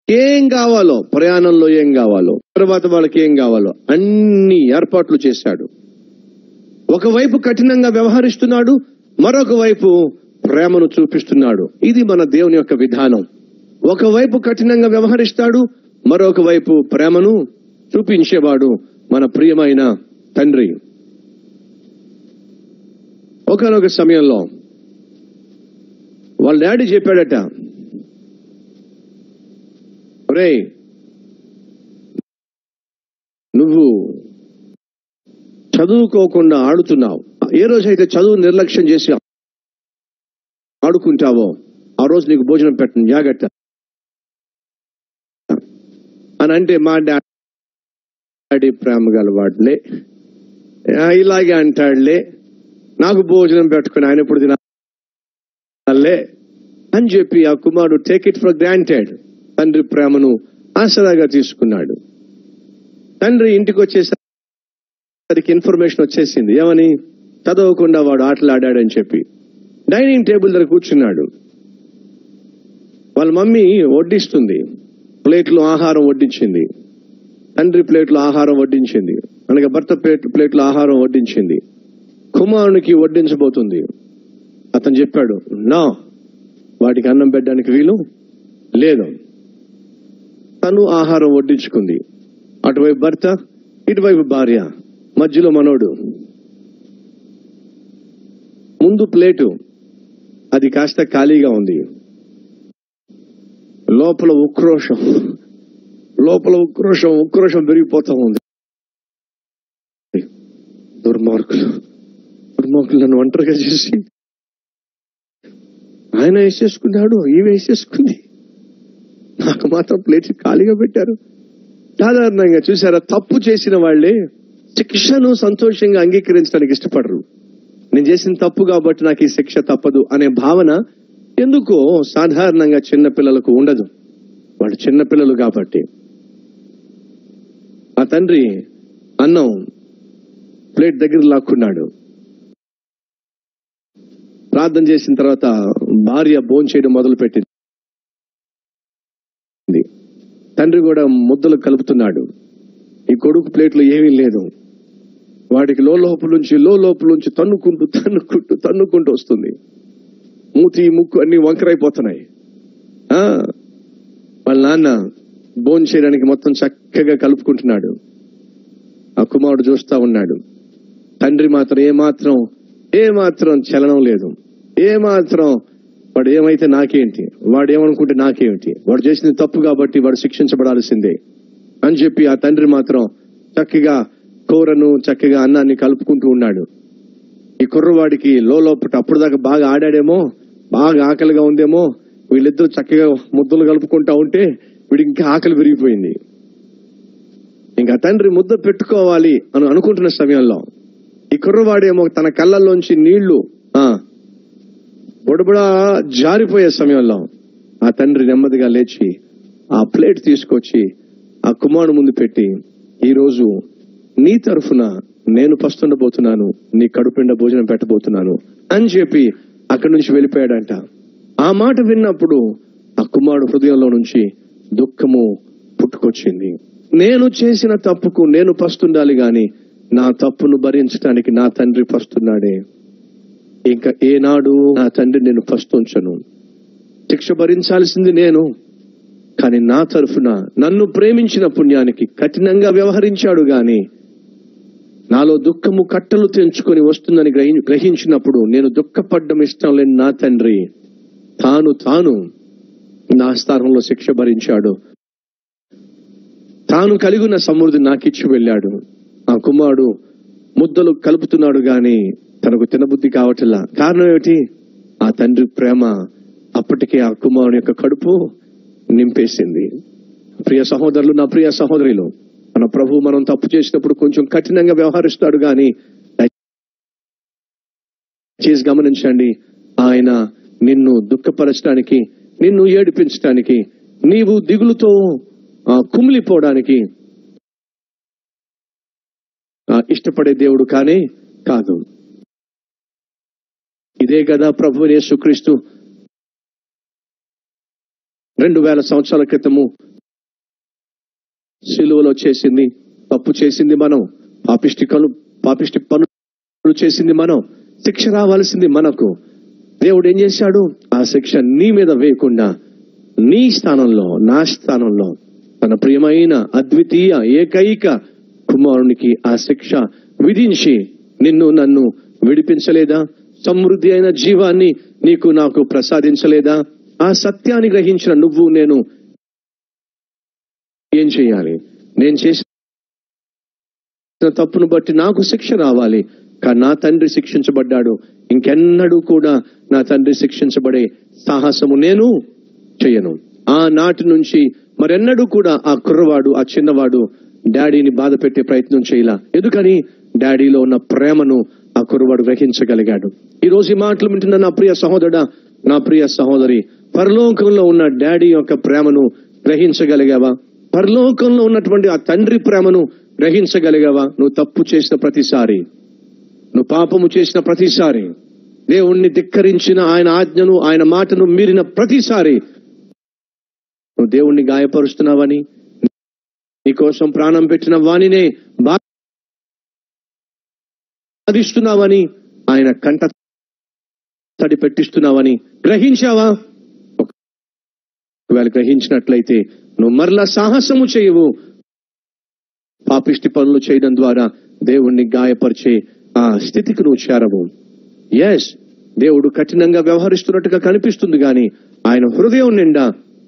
ఏం కావాలో ప్రయాణంలో ఏం కావాలో తర్వాత వాళ్ళకి ఏం కావాలో అన్ని ఏర్పాట్లు చేశాడు ఒకవైపు కఠినంగా వ్యవహరిస్తున్నాడు మరొక వైపు ప్రేమను చూపిస్తున్నాడు ఇది మన దేవుని యొక్క విధానం ఒకవైపు కఠినంగా వ్యవహరిస్తాడు మరొక వైపు ప్రేమను చూపించేవాడు మన ప్రియమైన తండ్రి ఒకనొక సమయంలో వాళ్ళ డాడీ చెప్పాడట రే నువ్వు చదువుకోకుండా ఆడుతున్నావు ఏ రోజైతే చదువు నిర్లక్ష్యం చేసి ఆడుకుంటావో ఆ రోజు నీకు భోజనం పెట్టను జాగ్రత్త అని అంటే మా డాడీ ప్రేమ గలవాడులే ఆ, ఇలాగే అంటాడులే నాకు భోజనం పెట్టుకుని ఆయన ఎప్పుడు తినాలే అని చెప్పి ఆ కుమారుడు టేక్ ఇట్ ఫర్ గ్రాంటెడ్ తండ్రి ప్రేమను ఆసరాగా తీసుకున్నాడు తండ్రి ఇంటికి వచ్చేసరికి ఇన్ఫర్మేషన్ వచ్చేసింది ఏమని చదవకుండా వాడు ఆటలు ఆడాడని చెప్పి డైనింగ్ టేబుల్ దగ్గర కూర్చున్నాడు వాళ్ళ మమ్మీ వడ్డిస్తుంది ప్లేట్లో ఆహారం వడ్డించింది తండ్రి ప్లేట్లో ఆహారం వడ్డించింది అనగా భర్త ప్లేట్ ప్లేట్లో ఆహారం వడ్డించింది కుమారునికి వడ్డించబోతుంది అతను చెప్పాడు నా వాటికి అన్నం పెట్టడానికి వీలు లేదు తను ఆహారం వడ్డించుకుంది అటువైపు భర్త ఇటువైపు భార్య మధ్యలో మనోడు ముందు ప్లేటు అది కాస్త ఖాళీగా ఉంది లోపల ఉక్రోషం లోపల ఉక్రోషం ఉక్రోషం పెరిగిపోతా ఉంది దుర్మార్గులు దుర్మార్గులు నన్ను ఒంటరిగా చేసి ఆయన వేసేసుకున్నాడు ఈమె వేసేసుకుంది నాకు మాత్రం ప్లేట్ ఖాళీగా పెట్టారు సాధారణంగా చూసారా తప్పు చేసిన వాళ్ళే శిక్షను సంతోషంగా అంగీకరించడానికి ఇష్టపడరు నేను చేసిన తప్పు కాబట్టి నాకు ఈ శిక్ష తప్పదు అనే భావన ఎందుకో సాధారణంగా చిన్న పిల్లలకు ఉండదు వాళ్ళు చిన్న పిల్లలు కాబట్టి ఆ తండ్రి అన్నం ప్లేట్ దగ్గర లాక్కున్నాడు ప్రార్థన చేసిన తర్వాత భార్య భోజనం చేయడం మొదలు పెట్టింది తండ్రి కూడా ముద్దలు కలుపుతున్నాడు ఈ కొడుకు ప్లేట్లో ఏమీ లేదు వాడికి లో లోపల నుంచి లో లోపల నుంచి తన్నుకుంటూ తన్నుకుంటూ తన్నుకుంటూ వస్తుంది మూతి ముక్కు అన్ని వంకరైపోతున్నాయి ఆ వాళ్ళ నాన్న భోజనం చేయడానికి మొత్తం చక్కగా కలుపుకుంటున్నాడు ఆ కుమారుడు చూస్తా ఉన్నాడు తండ్రి మాత్రం ఏమాత్రం ఏమాత్రం చలనం లేదు ఏమాత్రం వాడు ఏమైతే నాకేంటి వాడు ఏమనుకుంటే నాకేమిటి వాడు చేసింది తప్పు కాబట్టి వాడు శిక్షించబడాల్సిందే అని చెప్పి ఆ తండ్రి మాత్రం చక్కగా కూరను చక్కగా అన్నాన్ని కలుపుకుంటూ ఉన్నాడు ఈ కుర్రవాడికి లోపట అప్పుడు దాకా బాగా ఆడాడేమో బాగా ఆకలిగా ఉందేమో వీళ్ళిద్దరూ చక్కగా ముద్దలు కలుపుకుంటా ఉంటే వీడికి ఇంకా ఆకలి పెరిగిపోయింది ఇంకా తండ్రి ముద్ద పెట్టుకోవాలి అని అనుకుంటున్న సమయంలో ఈ కుర్రవాడేమో తన కళ్ళల్లోంచి నీళ్లు ఆ బుడబుడా జారిపోయే సమయంలో ఆ తండ్రి నెమ్మదిగా లేచి ఆ ప్లేట్ తీసుకొచ్చి ఆ కుమారుడు ముందు పెట్టి ఈ రోజు నీ తరఫున నేను పస్తుండబోతున్నాను నీ కడుపుండ భోజనం పెట్టబోతున్నాను అని చెప్పి అక్కడి నుంచి వెళ్ళిపోయాడంట ఆ మాట విన్నప్పుడు ఆ కుమారుడు హృదయంలో నుంచి దుఃఖము పుట్టుకొచ్చింది నేను చేసిన తప్పుకు నేను పస్తుండాలి గాని నా తప్పును భరించడానికి నా తండ్రి పస్తున్నాడే ఇంకా ఏనాడు నా తండ్రి నేను పస్తుంచను శిక్ష భరించాల్సింది నేను కానీ నా తరఫున నన్ను ప్రేమించిన పుణ్యానికి కఠినంగా వ్యవహరించాడు గాని నాలో దుఃఖము కట్టలు తెంచుకొని వస్తుందని గ్రహి- గ్రహించినప్పుడు నేను దుఃఖపడ్డం ఇష్టం లేని నా తండ్రి తాను తాను నా స్థానంలో శిక్ష భరించాడు తాను కలిగిన సమృద్ధి నాకిచ్చి వెళ్ళాడు ఆ కుమారుడు ముద్దలు కలుపుతున్నాడు గాని తనకు తినబుద్ధి కావట్లా కారణం ఏమిటి ఆ తండ్రి ప్రేమ అప్పటికే ఆ కుమారుని యొక్క కడుపు నింపేసింది ప్రియ సహోదరులు నా ప్రియ సహోదరులు మన ప్రభు మనం తప్పు చేసినప్పుడు కొంచెం కఠినంగా వ్యవహరిస్తాడు గాని చేసి గమనించండి ఆయన నిన్ను దుఃఖపరచడానికి నిన్ను ఏడిపించడానికి నీవు దిగులుతో ఆ, కుమిలిపోవడానికి ఆ, ఇష్టపడే దేవుడు కానే కాదు ఇదే కదా ప్రభు యేసుక్రీస్తు రెండు వేల సంవత్సరాల క్రితము సిలువలో చేసింది తప్పు చేసింది మనం పాపిష్టి కను పాపిష్టి పనులు చేసింది మనం శిక్ష రావాల్సింది మనకు దేవుడు ఏం చేశాడు ఆ శిక్ష నీ మీద వేయకుండా నీ స్థానంలో నా స్థానంలో తన ప్రియమైన అద్వితీయ ఏకైక కుమారునికి ఆ శిక్ష విధించి నిన్ను నన్ను విడిపించలేదా సమృద్ధి అయిన జీవాన్ని నీకు నాకు ప్రసాదించలేదా ఆ సత్యాన్ని గ్రహించిన నువ్వు నేను ఏం చేయాలి నేను చేసిన తప్పును బట్టి నాకు శిక్ష రావాలి కానీ నా తండ్రి శిక్షించబడ్డాడు ఇంకెన్నడూ కూడా నా తండ్రి శిక్షించబడే సాహసము నేను చెయ్యను ఆ నాటి నుంచి మరెన్నడూ కూడా ఆ కుర్రవాడు ఆ చిన్నవాడు డాడీని బాధ పెట్టే ప్రయత్నం చేయలా ఎందుకని డాడీలో ఉన్న ప్రేమను ఆ కుర్రవాడు గ్రహించగలిగాడు ఈ రోజు ఈ మాటలు వింటున్న నా ప్రియ సహోదరుడా నా ప్రియ సహోదరి పరలోకంలో ఉన్న డాడీ యొక్క ప్రేమను గ్రహించగలిగావా పరలోకంలో ఉన్నటువంటి ఆ తండ్రి ప్రేమను గ్రహించగలిగావా నువ్వు తప్పు చేసిన ప్రతిసారి నువ్వు పాపము చేసిన ప్రతిసారి దేవుణ్ణి ధిక్కరించిన ఆయన ఆజ్ఞను ఆయన మాటను మీరిన ప్రతిసారి నువ్వు దేవుణ్ణి గాయపరుస్తున్నావని నీకోసం ప్రాణం పెట్టిన వానినే బాధిస్తున్నావని ఆయన కంట తడి పెట్టిస్తున్నావని గ్రహించావా ఒకవేళ గ్రహించినట్లయితే నువ్వు మరలా సాహసము చేయవు పాపిష్టి పనులు చేయడం ద్వారా దేవుణ్ణి గాయపరిచే ఆ స్థితికి నువ్వు చేరవు ఎస్ దేవుడు కఠినంగా వ్యవహరిస్తున్నట్టుగా కనిపిస్తుంది గాని ఆయన హృదయం నిండా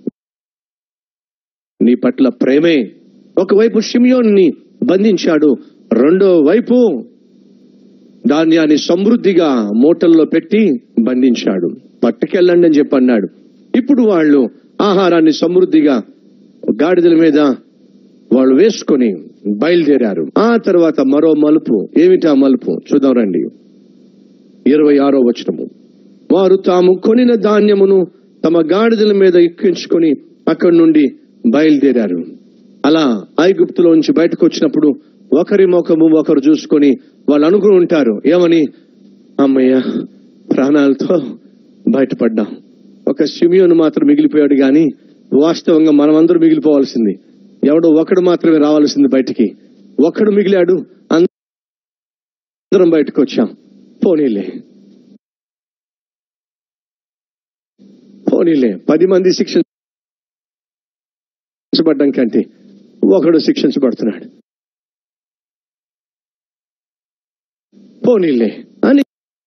నీ పట్ల ప్రేమే ఒకవైపు షిమియోన్ని బంధించాడు రెండో వైపు ధాన్యాన్ని సమృద్ధిగా మూటల్లో పెట్టి బంధించాడు పట్టుకెళ్ళండి అని చెప్పి అన్నాడు ఇప్పుడు వాళ్ళు ఆహారాన్ని సమృద్ధిగా గాడిదల మీద వాళ్ళు వేసుకొని బయలుదేరారు ఆ తర్వాత మరో మలుపు ఏమిటి ఆ మలుపు చూద్దాం రండి ఇరవై ఆరో వచనము వారు తాము కొనిన ధాన్యమును తమ గాడిదల మీద ఎక్కించుకొని అక్కడి నుండి బయలుదేరారు అలా ఐగుప్తులోంచి బయటకు వచ్చినప్పుడు ఒకరి ముఖము ఒకరు చూసుకొని వాళ్ళు అనుకుని ఉంటారు ఏమని అమ్మయ్య ప్రాణాలతో బయటపడ్డాం ఒక సిమియోను మాత్రం మిగిలిపోయాడు గాని వాస్తవంగా మనమందరూ మిగిలిపోవాల్సింది ఎవడో ఒకడు మాత్రమే రావాల్సింది బయటికి ఒకడు మిగిలాడు అందరం బయటకు వచ్చాం పోనీలే పోనీలే పది మంది శిక్షించబడ్డం కంటే ఒకడు శిక్షించబడుతున్నాడు పోనీలే అని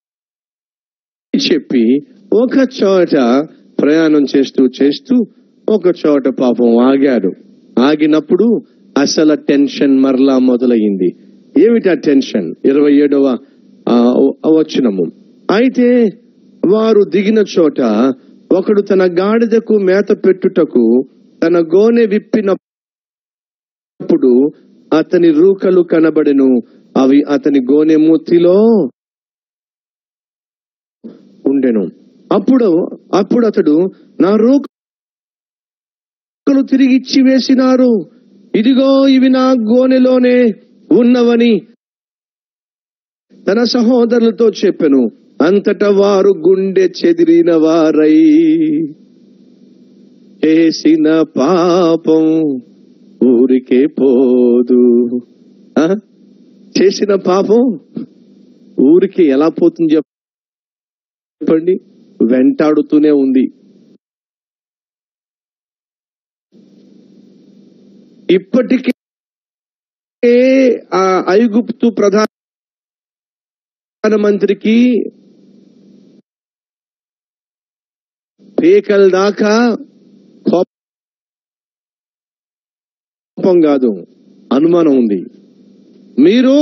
చెప్పి ఒక చోట ప్రయాణం చేస్తూ చేస్తూ ఒక చోట పాపం ఆగారు ఆగినప్పుడు అసలు టెన్షన్ మరలా మొదలయ్యింది ఏమిటి ఆ టెన్షన్ ఇరవై ఏడవ వచనము అయితే వారు దిగిన చోట ఒకడు తన గాడిదకు మేత పెట్టుటకు తన గోనె విప్పినప్పుడు అతని రూకలు కనబడెను అవి అతని గోనె మూతిలో ఉండెను అప్పుడు అప్పుడు అతడు నా రూకలు తిరిగి ఇచ్చి వేసినారు ఇదిగో ఇవి నా గోనెలోనే ఉన్నవని తన సహోదరులతో చెప్పెను అంతటా వారు గుండె చెదిరిన వారై చేసిన పాపం ఊరికే పోదు ఆ? చేసిన పాపం ఊరికి ఎలా పోతుంది చెప్పండి వెంటాడుతూనే ఉంది ఇప్పటికే ఆ ఐగుప్తు ప్రధానమంత్రికి పేకల దాకా కోపం కాదు అనుమానం ఉంది మీరు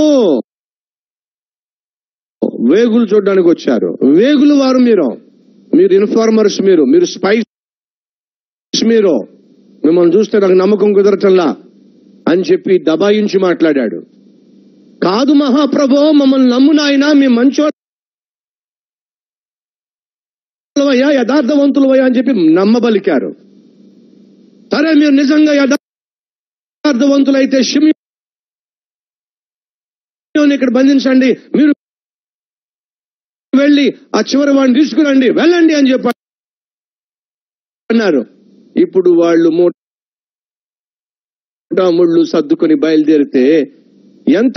వేగులు చూడడానికి వచ్చారు వేగులు వారు మీరు మీరు ఇన్ఫార్మర్స్ మీరు మీరు స్పైస్ మీరు మిమ్మల్ని చూస్తే నాకు నమ్మకం కుదరటంలా అని చెప్పి దబాయించి మాట్లాడాడు కాదు మహాప్రభో మమ్మల్ని నమ్మునాయన మీ మంచోళ్ళవయ్యా యథార్థవంతులవయ్యా అని చెప్పి నమ్మబలికారు సరే మీరు నిజంగా యథార్థవంతులైతే షిమి ఇక్కడ బంధించండి మీరు వెళ్ళి ఆ చివరి వాడిని తీసుకురండి వెళ్ళండి అని చెప్పి అన్నారు ఇప్పుడు వాళ్ళు మూట ముళ్ళు సర్దుకొని బయలుదేరితే ఎంత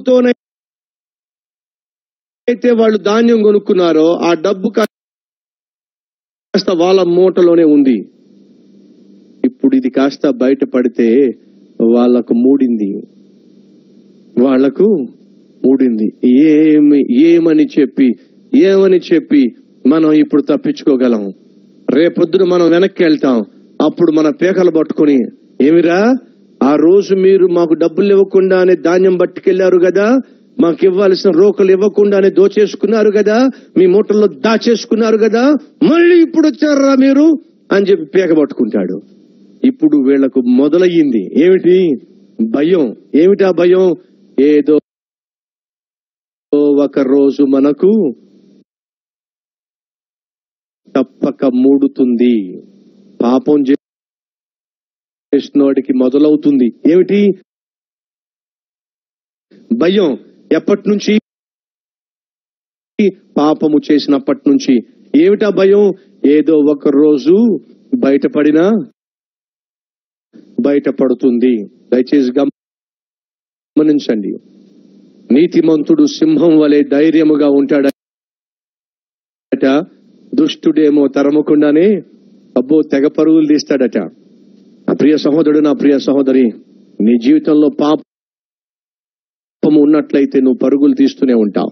డబ్బుతోనైతే వాళ్ళు ధాన్యం కొనుక్కున్నారో ఆ డబ్బు కాస్త వాళ్ళ మూటలోనే ఉంది ఇప్పుడు ఇది కాస్త బయటపడితే వాళ్లకు మూడింది వాళ్లకు మూడింది ఏమి ఏమని చెప్పి ఏమని చెప్పి మనం ఇప్పుడు తప్పించుకోగలం రేపొద్దున మనం వెనక్కి వెళ్తాం అప్పుడు మన పేకలు పట్టుకొని ఏమిరా ఆ రోజు మీరు మాకు డబ్బులు ఇవ్వకుండానే ధాన్యం పట్టుకెళ్లారు కదా మాకు ఇవ్వాల్సిన రోకలు ఇవ్వకుండానే దోచేసుకున్నారు కదా మీ మూటల్లో దాచేసుకున్నారు కదా మళ్ళీ ఇప్పుడు వచ్చారా మీరు అని చెప్పి పేక పట్టుకుంటాడు ఇప్పుడు వీళ్లకు మొదలయ్యింది ఏమిటి భయం ఏమిటా భయం ఏదో ఒక రోజు మనకు తప్పక మూడుతుంది పాపం చేసినోడికి మొదలవుతుంది ఏమిటి భయం ఎప్పటి నుంచి పాపము చేసినప్పటి నుంచి ఏమిటా భయం ఏదో ఒక రోజు బయటపడినా బయటపడుతుంది దయచేసి గమనించండి నీతిమంతుడు సింహం వలె ధైర్యముగా ఉంటాడట దుష్టుడేమో తరమకుండానే అబ్బో తెగ పరుగులు తీస్తాడట నా ప్రియ సహోదరుడు నా ప్రియ సహోదరి నీ జీవితంలో పాపము ఉన్నట్లయితే నువ్వు పరుగులు తీస్తూనే ఉంటావు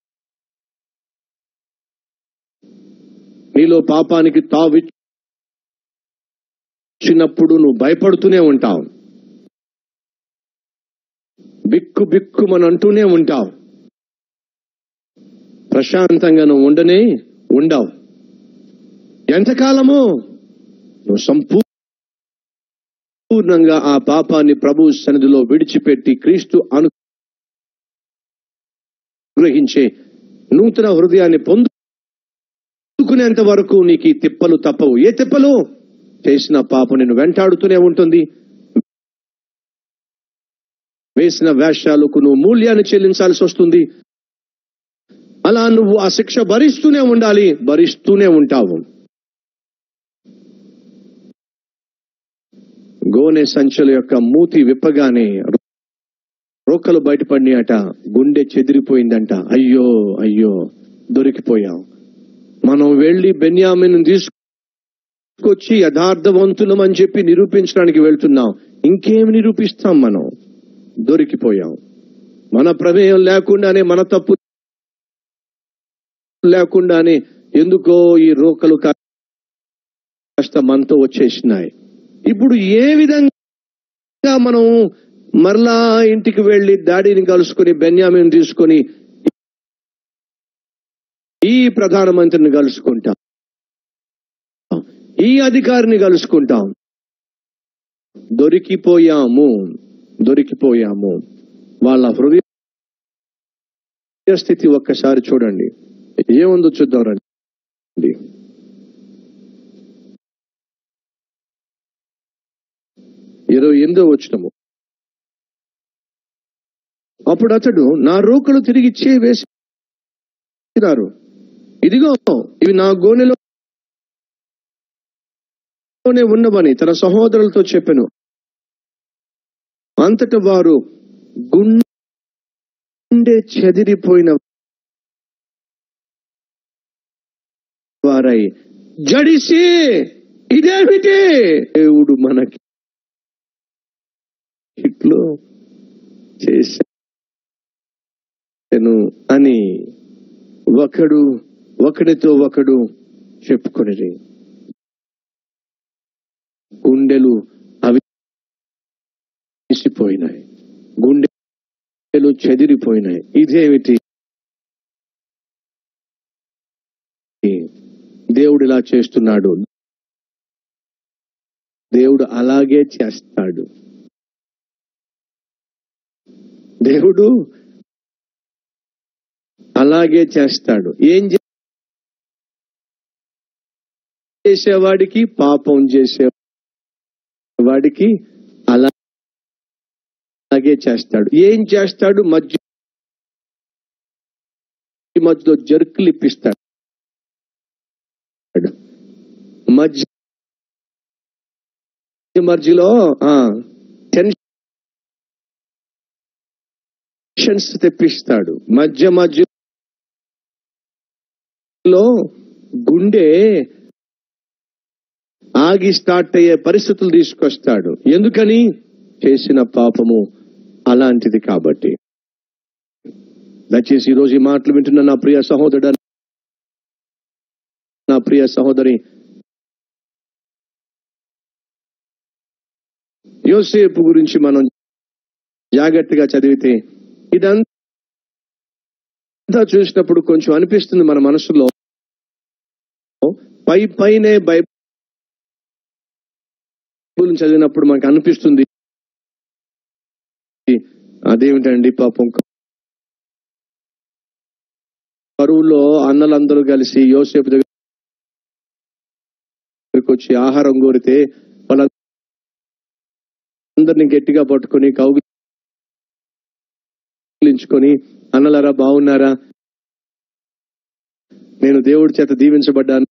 నీలో పాపానికి తావిచ్చినప్పుడు నువ్వు భయపడుతూనే ఉంటావు బిక్కు బిక్కు మన అంటూనే ఉంటావు ప్రశాంతంగా నువ్వు ఉండనే ఉండవు ఎంతకాలము నువ్వు సంపూర్ణంగా ఆ పాపాన్ని ప్రభు సన్నిధిలో విడిచిపెట్టి క్రీస్తు అనుగ్రహించే నూతన హృదయాన్ని పొందుకునేంత వరకు నీకు ఈ తిప్పలు తప్పవు ఏ తిప్పలు చేసిన పాపం నిన్ను వెంటాడుతూనే ఉంటుంది వేసిన వేషాలకు నువ్వు మూల్యాన్ని చెల్లించాల్సి వస్తుంది అలా నువ్వు ఆ శిక్ష భరిస్తూనే ఉండాలి భరిస్తూనే ఉంటావు గోనె సంచుల యొక్క మూతి విప్పగానే రోకలు బయటపడినాయట గుండె చెదిరిపోయిందంట అయ్యో అయ్యో దొరికిపోయాం మనం వెళ్లి బెన్యామిన్ తీసుకొచ్చి యథార్థవంతులం అని చెప్పి నిరూపించడానికి వెళ్తున్నాం ఇంకేం నిరూపిస్తాం మనం దొరికిపోయాం మన ప్రమేయం లేకుండానే మన తప్పు లేకుండానే ఎందుకో ఈ రోకలు కాస్త మనతో వచ్చేసినాయి ఇప్పుడు ఏ విధంగా మనం మరలా ఇంటికి వెళ్లి డాడీని కలుసుకుని బెన్యామిని తీసుకొని ఈ ప్రధానమంత్రిని కలుసుకుంటాం ఈ అధికారిని కలుసుకుంటాం దొరికిపోయాము దొరికిపోయాము వాళ్ళ హృదయ స్థితి ఒక్కసారి చూడండి ఏముందో చూద్దాం రండి ఇరవై ఎనిమిదో వచ్చినము అప్పుడు అతడు నా రోకలు తిరిగి ఇచ్చే వేసినారు ఇదిగో ఇవి నా గోనెలో ఉన్నవని తన సహోదరులతో చెప్పాను అంతట వారు గుండె చెదిరిపోయిన వారై జడిసి ఇదేమిటి దేవుడు మనకి ఇట్లు చేశాను అని ఒకడు ఒకడితో ఒకడు చెప్పుకొని గుండెలు అవిసిపోయినాయి గుండెలు చెదిరిపోయినాయి ఇదేమిటి దేవుడు ఇలా చేస్తున్నాడు దేవుడు అలాగే చేస్తాడు దేవుడు అలాగే చేస్తాడు ఏం చేసేవాడికి పాపం చేసేవాడికి అలా అలాగే చేస్తాడు ఏం చేస్తాడు మధ్య మధ్యలో జరుకులు ఇప్పిస్తాడు మధ్య మధ్యలో టెన్షన్ టెన్షన్స్ తెప్పిస్తాడు మధ్య మధ్యలో గుండె ఆగి స్టార్ట్ అయ్యే పరిస్థితులు తీసుకొస్తాడు ఎందుకని చేసిన పాపము అలాంటిది కాబట్టి దయచేసి ఈ రోజు ఈ మాటలు వింటున్న నా ప్రియ సహోదరుడు నా ప్రియ సహోదరి యోసేపు గురించి మనం జాగ్రత్తగా చదివితే ఇదంతా చూసినప్పుడు కొంచెం అనిపిస్తుంది మన మనసులో పై పైనే బైబుల్ చదివినప్పుడు మనకు అనిపిస్తుంది అదేమిటండి పాపం కరువులో అన్నలందరూ కలిసి యోసేపు దగ్గరికి వచ్చి ఆహారం కోరితే వాళ్ళందరినీ గట్టిగా పట్టుకొని కౌగిలించుకొని అన్నలారా బాగున్నారా నేను దేవుడి చేత దీవించబడ్డాను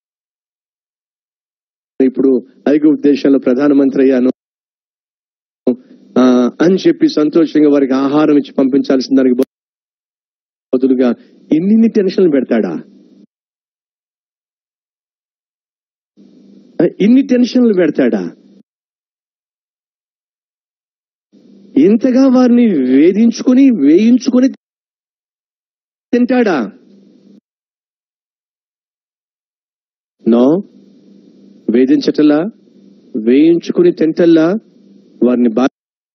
ఇప్పుడు ఐగుప్తు దేశంలో ప్రధానమంత్రి అయ్యాను ఆ, అని చెప్పి సంతోషంగా వారికి ఆహారం ఇచ్చి పంపించాల్సిన దానికి బదులుగా ఇన్ని టెన్షన్లు పెడతాడా ఆ, ఇన్ని టెన్షన్లు పెడతాడా ఇంతగా వారిని వేధించుకొని వేయించుకొని తింటాడా నో వేధించటల్లా వేయించుకుని తింటల్లా వారిని బాధ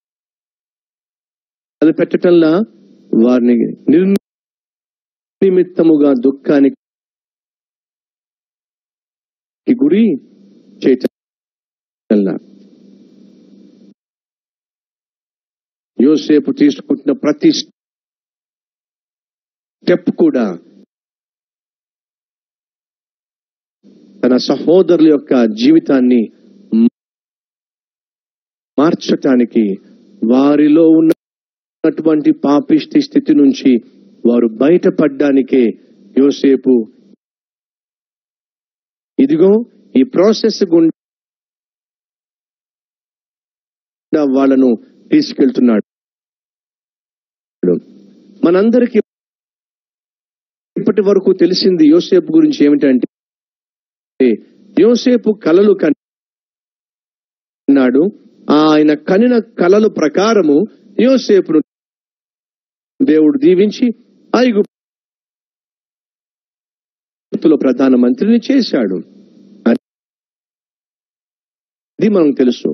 పెట్టటంలా వారిని నిర్నిమిత్తముగా దుఃఖానికి గురి చేయటల్లా యోసేపు తీసుకుంటున్న ప్రతి స్టెప్ కూడా తన సహోదరుల యొక్క జీవితాన్ని మార్చటానికి వారిలో ఉన్నటువంటి పాపిష్టి స్థితి నుంచి వారు బయటపడ్డానికే యోసేపు ఇదిగో ఈ ప్రాసెస్ గుండా వాళ్ళను తీసుకెళ్తున్నాడు మనందరికీ ఇప్పటి వరకు తెలిసింది యోసేపు గురించి ఏమిటంటే యోసేపు కలలు కన్నాడు ఆయన కనిన కలల ప్రకారము యోసేపును దేవుడు దీవించి ఐగుప్తులో ప్రధానమంత్రిని చేశాడు అది మనకు తెలుసు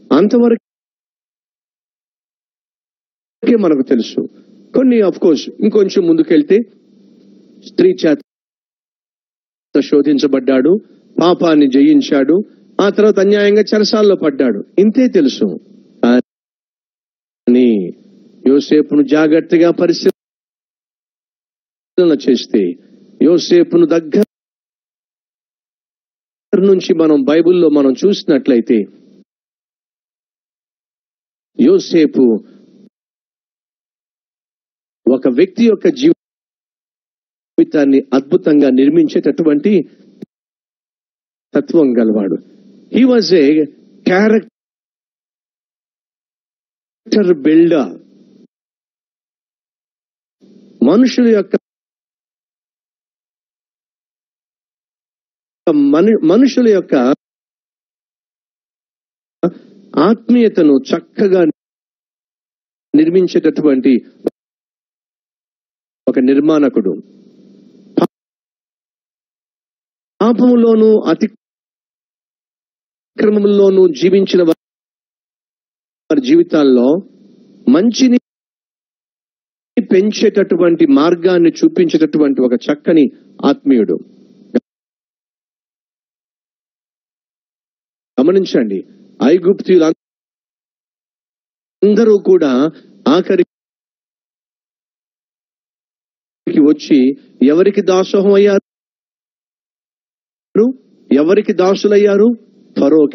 అంతవరకే మనకు తెలుసు కొన్ని ఆఫ్ కోర్స్ ఇంకొంచెం ముందుకెళ్తే స్త్రీ చేత శోధించబడ్డాడు పాపాన్ని జయించాడు ఆ తర్వాత అన్యాయంగా చెరసాల్లో పడ్డాడు ఇంతే తెలుసు కానీ యోసేపును జాగ్రత్తగా పరిశీలన చేస్తే యోసేపును దగ్గర నుంచి మనం బైబిల్లో మనం చూసినట్లయితే యోసేపు ఒక వ్యక్తి యొక్క జీవితాన్ని అద్భుతంగా నిర్మించేటటువంటి తత్వం గలవాడు he was a character builder మనుషుల యొక్క మనుషుల యొక్క ఆత్మీయతను చక్కగా నిర్మించేటటువంటి ఒక నిర్మాణకుడు పాపములోను అతిక్రమంలోను జీవించిన వారి జీవితాల్లో మంచిని పెంచేటటువంటి మార్గాన్ని చూపించేటటువంటి ఒక చక్కని ఆత్మీయుడు గమనించండి ఐగుప్తీయులు అందరూ కూడా ఆఖరికి వచ్చి ఎవరికి దాసోహం అయ్యారు ఎవరికి దాసులయ్యారు ఫరోకి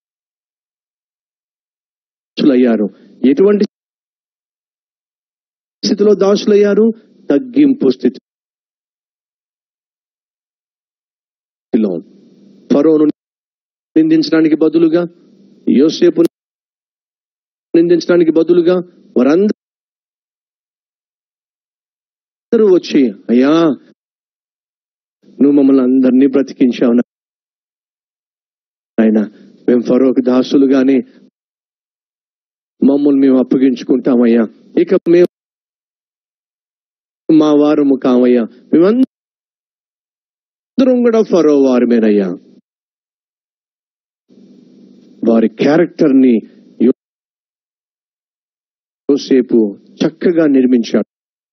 దాసులయ్యారు ఎటువంటి స్థితిలో దాసులయ్యారు తగ్గింపు స్థితిలో ఫరోను నిందించడానికి బదులుగా యోసేపు నిందించడానికి బదులుగా వారందరూ అందరూ వచ్చి అయ్యా నువ్వు మమ్మల్ని అందరినీ బ్రతికించావు ఆయన మేము ఫరోకి దాసులు గాని మమ్మల్ని మేము అప్పగించుకుంటామయ్యా ఇక మేము మా వారము కామయ్యా మేమందరం కూడా ఫరో వారమేనయ్యా వారి క్యారెక్టర్ ని యోసేపు చక్కగా నిర్మించాడు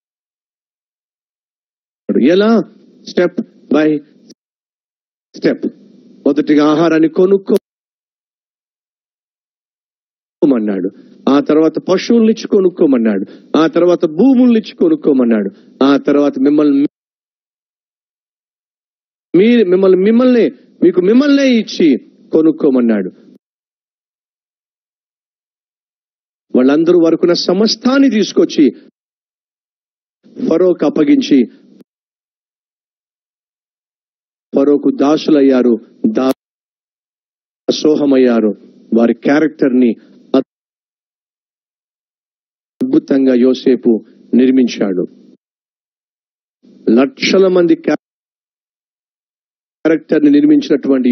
ఎలా స్టెప్ బై స్టెప్ మొదటిగా ఆహారాన్ని కొనుక్కోమన్నాడు ఆ తర్వాత పశువుల్ని ఇచ్చి కొనుక్కోమన్నాడు ఆ తర్వాత భూముల్ని ఇచ్చి కొనుక్కోమన్నాడు ఆ తర్వాత మిమ్మల్ని మీ మిమ్మల్ని మిమ్మల్ని మీకు మిమ్మల్నే ఇచ్చి కొనుక్కోమన్నాడు వాళ్ళందరూ వరకున్న సమస్తాన్ని తీసుకొచ్చి ఫరోకు అప్పగించి ఫరోకు దాసులయ్యారు దాసోహమయ్యారు వారి క్యారెక్టర్ ని అద్భుతంగా యోసేపు నిర్మించాడు లక్షల మంది క్యారెక్టర్ ని నిర్మించినటువంటి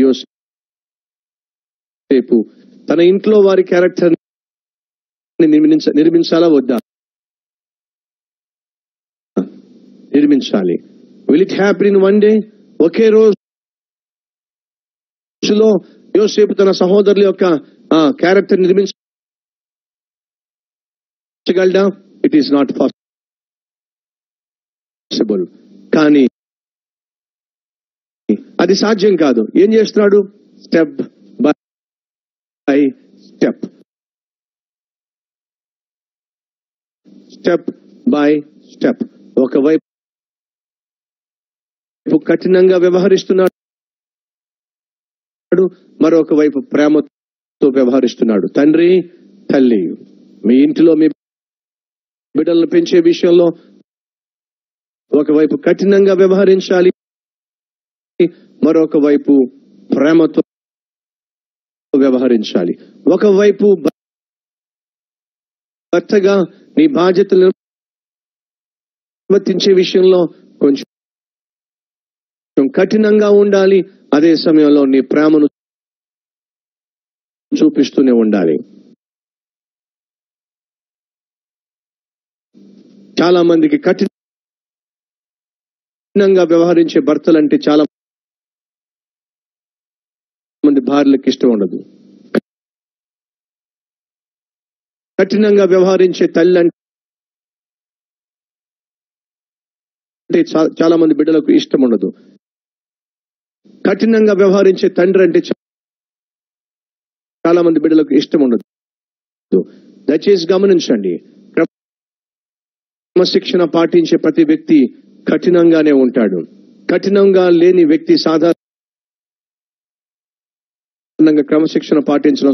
యోసేపు తన ఇంట్లో వారి క్యారెక్టర్ నిర్మించ నిర్మించాలా వద్దా నిర్మించాలి will it happy in one day ఒకే రోజులో యోసేపు తన సహోదరుల యొక్క క్యారెక్టర్ నిర్మించగలడా ఇట్ ఈస్ నాట్ పాసిబుల్ కానీ అది సాధ్యం కాదు ఏం చేస్తున్నాడు step by step step by step ఒకవైపు కఠినంగా వ్యవహరిస్తున్నాడు మరొక వైపు ప్రేమతో వ్యవహరిస్తున్నాడు తండ్రి తల్లి మీ ఇంటిలో మీ బిడ్డలను పెంచే విషయంలో ఒకవైపు కఠినంగా వ్యవహరించాలి మరొక వైపు ప్రేమతో వ్యవహరించాలి ఒకవైపు భర్తగా నీ బాధ్యతలు నిర్వర్తించే విషయంలో కొంచెం కఠినంగా ఉండాలి అదే సమయంలో నీ ప్రేమను చూపిస్తూనే ఉండాలి చాలా మందికి కఠినంగా వ్యవహరించే భర్తలంటే చాలా మంది భార్యలకు ఇష్టం ఉండదు కఠినంగా వ్యవహరించే తల్లి అంటే చాలా మంది బిడ్డలకు ఇష్టం ఉండదు కఠినంగా వ్యవహరించే తండ్రి అంటే చాలా మంది బిడ్డలకు ఇష్టం ఉండదు దయచేసి గమనించండి క్రమశిక్షణ పాటించే ప్రతి వ్యక్తి కఠినంగానే ఉంటాడు కఠినంగా లేని వ్యక్తి సాధారణంగా క్రమశిక్షణ పాటించడం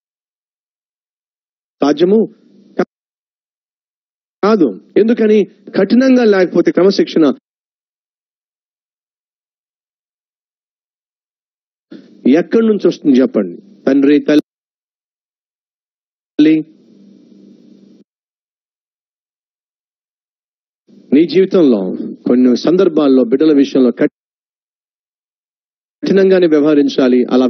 సాధ్యము కాదు ఎందుకని కఠినంగా లేకపోతే క్రమశిక్షణ ఎక్కడి నుంచి వస్తుంది చెప్పండి తండ్రి తల్లి నీ జీవితంలో కొన్ని సందర్భాల్లో బిడ్డల విషయంలో కఠినంగానే వ్యవహరించాలి అలా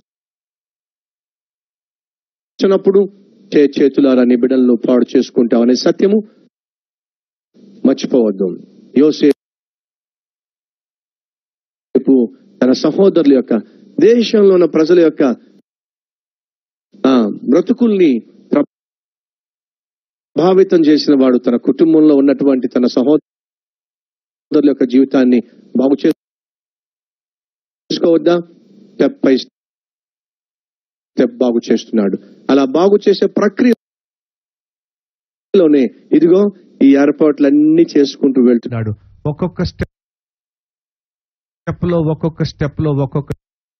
వ్యవహరించినప్పుడు చే చేతులారా నీ బిడ్డలను పాడు చేసుకుంటావు అనే సత్యము మర్చిపోవద్దు యోసేపు తన సహోదరుల యొక్క దేశంలో ఉన్న ప్రజల యొక్క బ్రతుకుల్ని ప్రభావితం చేసిన వాడు తన కుటుంబంలో ఉన్నటువంటి తన సహోదరుల యొక్క జీవితాన్ని బాగు చేసుకోవద్దా స్టెప్ బై స్టెప్ బాగు చేస్తున్నాడు అలా బాగు చేసే ప్రక్రియలోనే ఇదిగో ఈ ఏర్పాట్లన్నీ చేసుకుంటూ వెళ్తున్నాడు ఒక్కొక్క స్టెప్ లో ఒక్కొక్క స్టెప్ లో ఒక్కొక్క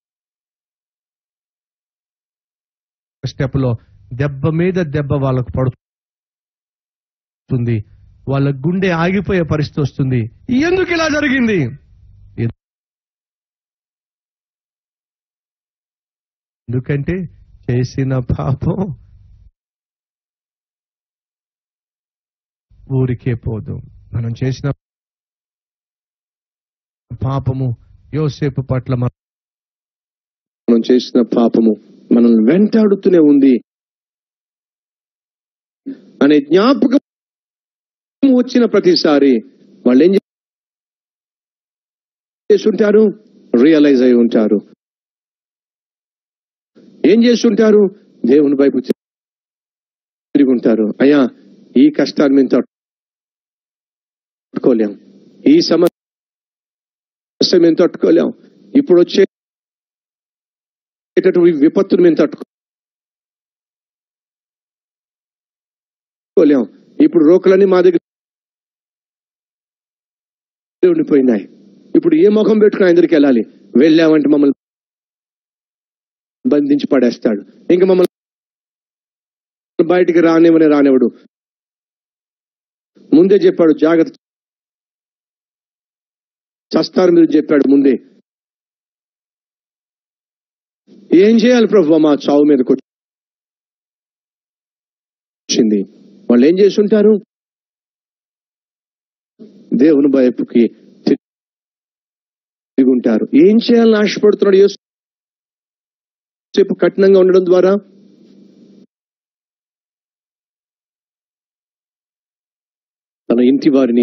స్టెప్ లో దెబ్బ మీద దెబ్బ వాళ్ళకు పడుతుంది వాళ్ళ గుండె ఆగిపోయే పరిస్థితి వస్తుంది ఎందుకు ఇలా జరిగింది ఎందుకంటే చేసిన పాపం ఊరికే పోదు మనం చేసిన పాపము యోసేపు పట్ల మనం మనం చేసిన పాపము మనల్ని వెంటాడుతూనే ఉంది అనే జ్ఞాపకం వచ్చిన ప్రతిసారి వాళ్ళు ఏం చేసి ఉంటారు రియలైజ్ అయి ఉంటారు ఏం చేసి ఉంటారు దేవుని వైపు తిరిగి ఉంటారు అయ్యా ఈ కష్టాన్ని మేము తట్టుకోలేం ఈ సమస్య మేము తట్టుకోలేం ఇప్పుడు వచ్చే వచ్చేటటువంటి విపత్తును మేము తట్టుకోలేం ఇప్పుడు రోకలన్నీ మా దగ్గర ఉండిపోయినాయి ఇప్పుడు ఏ ముఖం పెట్టుకుని ఆయన దగ్గరికి వెళ్ళాలి వెళ్ళామంటే మమ్మల్ని బంధించి పడేస్తాడు ఇంకా మమ్మల్ని బయటికి రానివని రానివ్వడు ముందే చెప్పాడు జాగ్రత్త చస్తారు మీరు చెప్పాడు ముందే ఏం చేయాలి ప్రభు మా చావు మీదకి వచ్చింది వాళ్ళు ఏం చేసి ఉంటారు దేవుని వైపుకి తిరిగి ఉంటారు ఏం చేయాలని ఆశపడుతున్నాడు యోసేపు కఠినంగా ఉండడం ద్వారా తన ఇంటి వారిని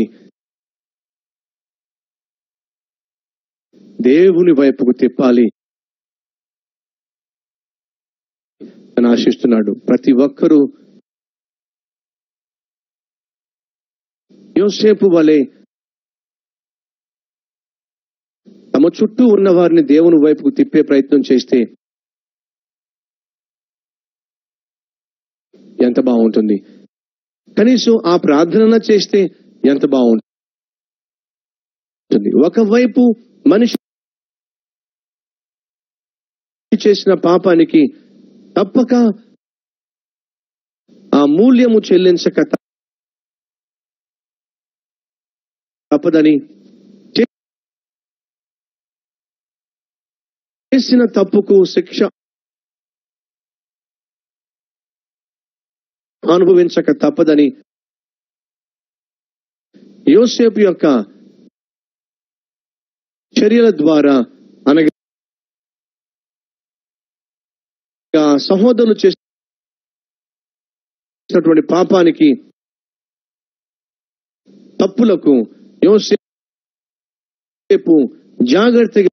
దేవుని వైపుకు తిప్పాలి అని ఆశిస్తున్నాడు ప్రతి ఒక్కరూ యోసేపు వలె తమ చుట్టూ ఉన్న వారిని దేవుని వైపుకు తిప్పే ప్రయత్నం చేస్తే ఎంత బాగుంటుంది కనీసం ఆ ప్రార్థన చేస్తే ఎంత బాగుంటుంది ఒకవైపు మనిషి చేసిన పాపానికి తప్పక ఆ మూల్యము చెల్లించక తప్పదని చేసిన తప్పుకు శిక్ష అనుభవించక తప్పదని యోసేపు యొక్క చర్యల ద్వారా అనగా సహోదరులు చేసినటువంటి పాపానికి తప్పులకు యోసేపు జాగ్రత్తగా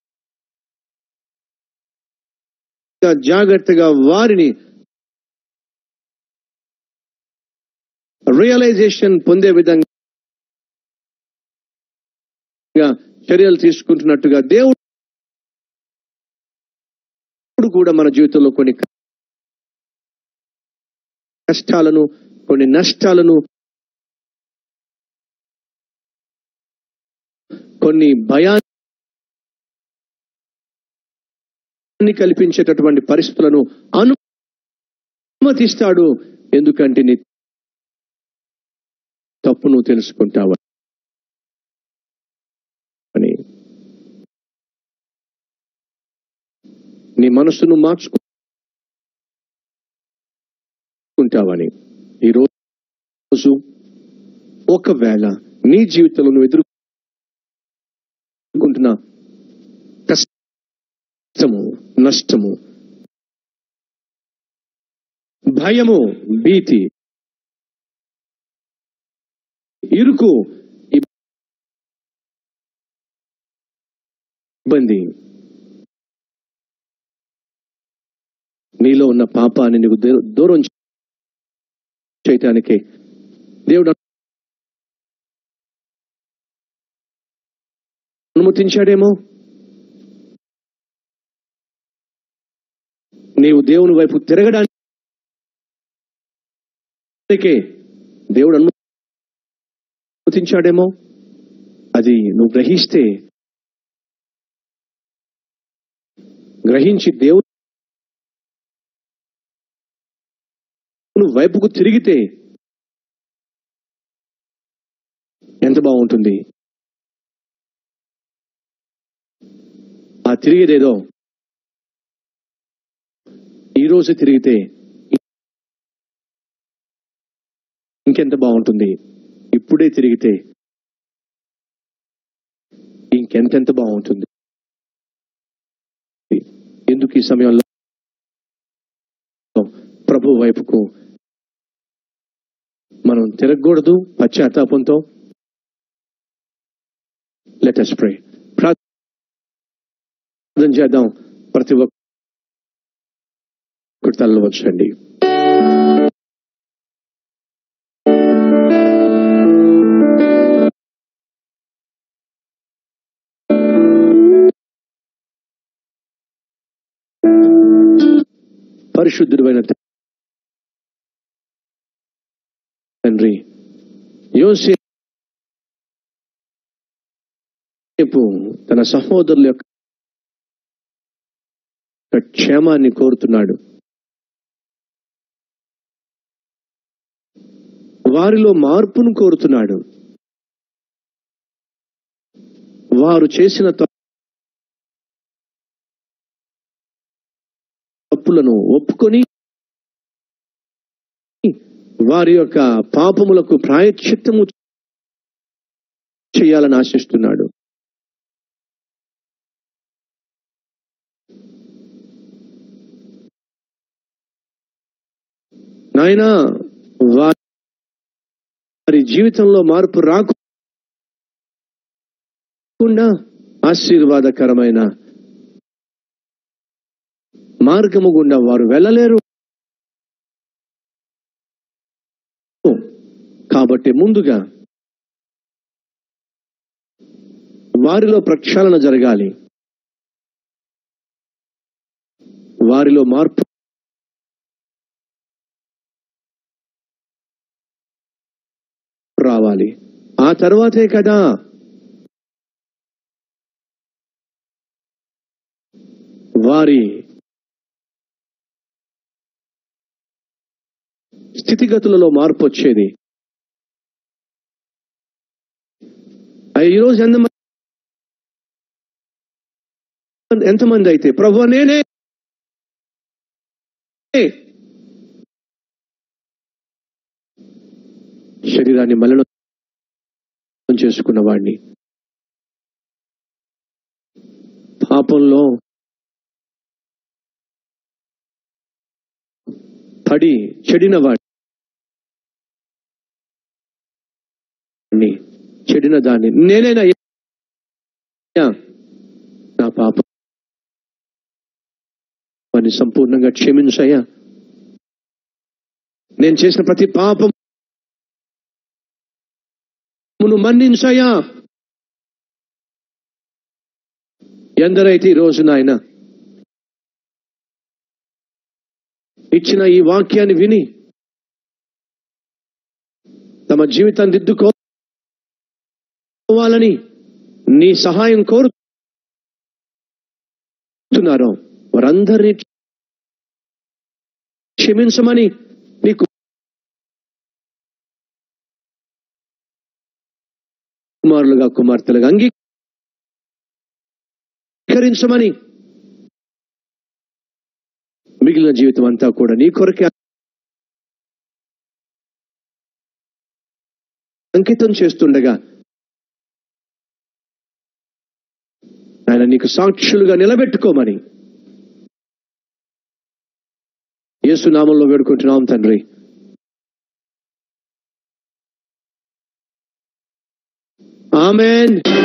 జాగ్రత్తగా వారిని రియలైజేషన్ పొందే విధంగా చర్యలు తీసుకుంటున్నట్టుగా దేవుడు కూడా మన జీవితంలో కొన్ని కష్టాలను కొన్ని నష్టాలను కొన్ని భయాన్ని కల్పించేటటువంటి పరిస్థితులను అనుమతిస్తాడు ఎందుకంటే నీ తప్పు నువ్వు తెలుసుకుంటావు అని నీ మనసును మార్చుకుంటావని ఈరోజు ఒకవేళ నీ జీవితంలో నువ్వు ఎదుర్కొంటున్న కష్టము నష్టము భయము భీతి ఇరుకు ఇబ్బంది నీలో ఉన్న పాపాన్ని నీకు దూరం చేయటానికి దేవుడు అనుమతించాడేమో నీవు దేవుని వైపు తిరగడానికి దేవుడు అనుమతించాడేమో అది నువ్వు గ్రహిస్తే గ్రహించి దేవుడు నువ్వు వైపుకు తిరిగితే ఎంత బాగుంటుంది ఆ తిరిగేదేదో ఈరోజు తిరిగితే ఇంకెంత బాగుంటుంది ఇప్పుడే తిరిగితే ఇంకెంత ఎంతెంత బాగుంటుంది ఎందుకు ఈ సమయంలో ప్రభు వైపుకు మనం తిరగకూడదు పశ్చాత్తాపంతో లెట్ us pray ప్రార్థన చేద్దాం ప్రతి ఒక్కరి తలలో వచ్చండి పరిశుద్ధుడైన తండ్రి యోసేపు తన సహోదరుల యొక్క క్షేమాన్ని కోరుతున్నాడు వారిలో మార్పును కోరుతున్నాడు వారు చేసిన తప్పులను ఒప్పుకొని వారి యొక్క పాపములకు ప్రాయశ్చిత్తము చేయాలని ఆశిస్తున్నాడు నాయనా వారి జీవితంలో మార్పు రాకుండా ఆశీర్వాదకరమైన మార్గము గుండా వారు వెళ్ళలేరు కాబట్టి ముందుగా వారిలో ప్రక్షాళన జరగాలి వారిలో మార్పు రావాలి ఆ తర్వాతే కదా వారి స్థితిగతులలో మార్పు వచ్చేది ఈరోజు ఎంత ఎంతమంది అయితే ప్రభు నేనే శరీరాన్ని మలినం చేసుకున్న వాడిని పాపంలో పడి చెడిన వాడిని చెడిన దాన్ని నేనైనా నా పాప వాడిని సంపూర్ణంగా క్షమించయ్యా నేను చేసిన ప్రతి పాపం మన్నించయ్యా ఎందరైతే ఈ రోజు నాయన ఇచ్చిన ఈ వాక్యాన్ని విని తమ జీవితాన్ని దిద్దుకోవాలని నీ సహాయం కోరుతున్నారో వారందరినీ క్షమించమని నీకు కుమారులుగా కుమార్తెలుగా అంగీకరించమని మిగిలిన జీవితం అంతా కూడా నీ కొరకే అంకితం చేస్తుండగా ఆయన నీకు సాక్షులుగా నిలబెట్టుకోమని యేసునామంలో వేడుకుంటున్నాం తండ్రి ఆమెన్